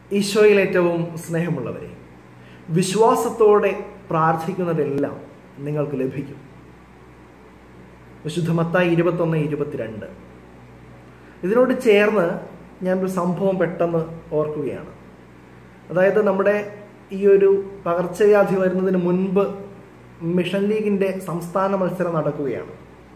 ഈശോയിൽ ഏറ്റവും സ്നേഹമുള്ളവരെ വിശ്വാസത്തോടെ പ്രാർത്ഥിക്കുന്നതെല്ലാം നിങ്ങൾക്ക് ലഭിക്കും വിശുദ്ധ മത്തായി ഇരുപത്തൊന്ന് ഇരുപത്തിരണ്ട് ഇതിനോട് ചേർന്ന് ഞാനൊരു സംഭവം പെട്ടെന്ന് ഓർക്കുകയാണ് അതായത് നമ്മുടെ ഈ ഒരു പകർച്ചവ്യാധി വരുന്നതിന് മുൻപ് മിഷൻ ലീഗിൻ്റെ സംസ്ഥാന മത്സരം നടക്കുകയാണ്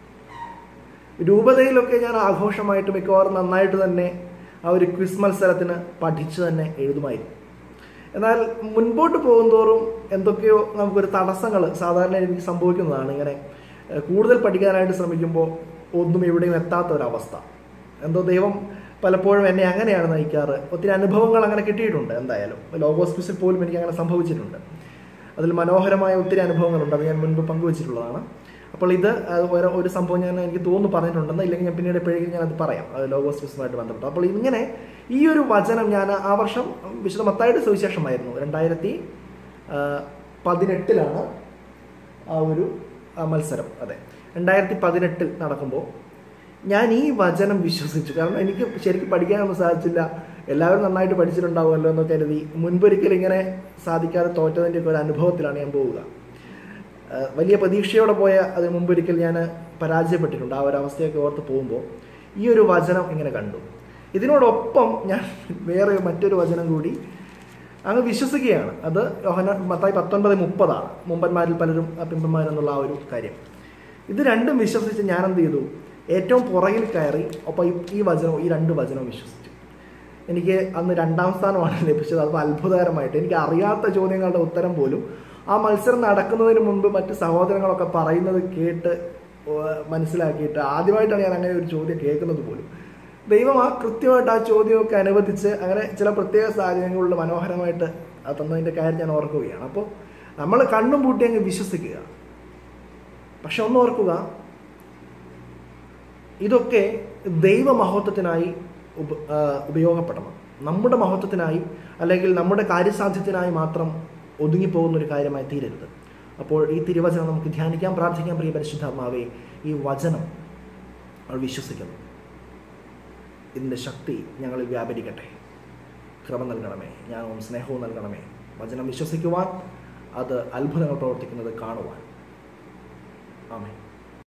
രൂപതയിലൊക്കെ ഞാൻ ആഘോഷമായിട്ട് മിക്കവാറും നന്നായിട്ട് തന്നെ ആ ഒരു ക്വിസ് മത്സരത്തിന് പഠിച്ചു തന്നെ എഴുതുമായിരുന്നു എന്നാൽ മുൻപോട്ട് പോകുന്തോറും എന്തൊക്കെയോ നമുക്കൊരു തടസ്സങ്ങൾ സാധാരണ എനിക്ക് സംഭവിക്കുന്നതാണ് ഇങ്ങനെ ഏഹ്, കൂടുതൽ പഠിക്കാനായിട്ട് ശ്രമിക്കുമ്പോൾ ഒന്നും എവിടെയും എത്താത്ത ഒരവസ്ഥ എന്തോ ദൈവം പലപ്പോഴും എന്നെ അങ്ങനെയാണ് നയിക്കാറ് ഒത്തിരി അനുഭവങ്ങൾ അങ്ങനെ കിട്ടിയിട്ടുണ്ട് എന്തായാലും ലോഗോസ് ക്വിസിൽ പോലും എനിക്ക് അങ്ങനെ സംഭവിച്ചിട്ടുണ്ട് അതിൽ മനോഹരമായ ഒത്തിരി അനുഭവങ്ങളുണ്ട് അത് ഞാൻ മുൻപ് പങ്കുവച്ചിട്ടുള്ളതാണ് അപ്പോൾ ഇത് അത് ഒരു ഒരു സംഭവം ഞാൻ എനിക്ക് തോന്നുന്നു പറഞ്ഞിട്ടുണ്ടെന്ന് ഇല്ലെങ്കിൽ ഞാൻ പിന്നീട് എപ്പോഴെങ്കിലും ഞാൻ അത് പറയാം അത് ലോഗോസ് ക്വിസുമായിട്ട് ബന്ധപ്പെട്ട് അപ്പോൾ ഇങ്ങനെ ഈ ഒരു വചനം ഞാൻ ആ വർഷം വിശുദ്ധ മത്തായുടെ സുവിശേഷമായിരുന്നു രണ്ടായിരത്തി ആ, പതിനെട്ടിലാണ് ആ ഒരു ആ മത്സരം അതെ രണ്ടായിരത്തി പതിനെട്ടിൽ നടക്കുമ്പോൾ ഞാൻ ഈ വചനം വിശ്വസിച്ചു കാരണം എനിക്ക് ശരിക്കും പഠിക്കാനൊന്നും സാധിച്ചില്ല എല്ലാവരും നന്നായിട്ട് പഠിച്ചിട്ടുണ്ടാവുമല്ലോ എന്ന് കരുതി മുൻപൊരിക്കൽ ഇങ്ങനെ സാധിക്കാതെ തോറ്റതിൻ്റെ ഒക്കെ ഒരു അനുഭവത്തിലാണ് ഞാൻ പോവുക ആ, വലിയ പ്രതീക്ഷയോടെ പോയ അതിന് മുമ്പൊരിക്കൽ ഞാൻ പരാജയപ്പെട്ടിട്ടുണ്ട് ആ ഒരു അവസ്ഥയൊക്കെ ഓർത്ത് പോകുമ്പോൾ ഈ ഒരു വചനം ഇങ്ങനെ കണ്ടു ഇതിനോടൊപ്പം ഞാൻ വേറെ മറ്റൊരു വചനം കൂടി അങ്ങ് വിശ്വസിക്കുകയാണ് അത് യോഹന മത്തായി പത്തൊൻപത് മുപ്പതാണ് മുമ്പന്മാരിൽ പലരും പിമ്പന്മാരെന്നുള്ള ആ ഒരു കാര്യം ഇത് രണ്ടും വിശ്വസിച്ച് ഞാൻ എന്ത് ചെയ്തു ഏറ്റവും പുറകിൽ കയറി ഒപ്പം ഈ- ഈ വചനവും ഈ രണ്ട് വചനവും വിശ്വസിച്ചു എനിക്ക് അന്ന് രണ്ടാം സ്ഥാനമാണ് ലഭിച്ചത് അത് അത്ഭുതകരമായിട്ട് എനിക്ക് അറിയാത്ത ചോദ്യങ്ങളുടെ ഉത്തരം പോലും ആ മത്സരം നടക്കുന്നതിന് മുൻപ് മറ്റ് സഹോദരങ്ങളൊക്കെ പറയുന്നത് കേട്ട് ഏഹ് മനസ്സിലാക്കിയിട്ട് ആദ്യമായിട്ടാണ് ഞാൻ അങ്ങനെ ഒരു ചോദ്യം കേൾക്കുന്നത് പോലും ദൈവം ആ കൃത്യമായിട്ട് ആ ചോദ്യമൊക്കെ അനുവദിച്ച് അങ്ങനെ ചില പ്രത്യേക സാഹചര്യങ്ങളിൽ മനോഹരമായിട്ട് അത് തന്നതിൻ്റെ കാര്യം ഞാൻ ഓർക്കുകയാണ് അപ്പോൾ നമ്മൾ കണ്ണും പൂട്ടി അങ്ങ് വിശ്വസിക്കുക പക്ഷെ ഒന്ന് ഓർക്കുക ഇതൊക്കെ ദൈവമഹത്വത്തിനായി ഉപ ആ, ഉപയോഗപ്പെടണം നമ്മുടെ മഹത്വത്തിനായി അല്ലെങ്കിൽ നമ്മുടെ കാര്യസാധ്യത്തിനായി മാത്രം ഒതുങ്ങിപ്പോകുന്ന ഒരു കാര്യമായി തീരരുത് അപ്പോൾ ഈ തിരുവചനം നമുക്ക് ധ്യാനിക്കാൻ പ്രാർത്ഥിക്കാൻ പ്രിയ പരിശുദ്ധാത്മാവേ ഈ വചനം നമ്മൾ വിശ്വസിക്കുന്നു ഇതിൻ്റെ ശക്തി ഞങ്ങളിൽ വ്യാപരിക്കട്ടെ ക്രമം നൽകണമേ ജ്ഞാനവും സ്നേഹവും നൽകണമേ വചനം വിശ്വസിക്കുവാൻ അത് അത്ഭുതങ്ങൾ പ്രവർത്തിക്കുന്നത് കാണുവാൻ ആമേ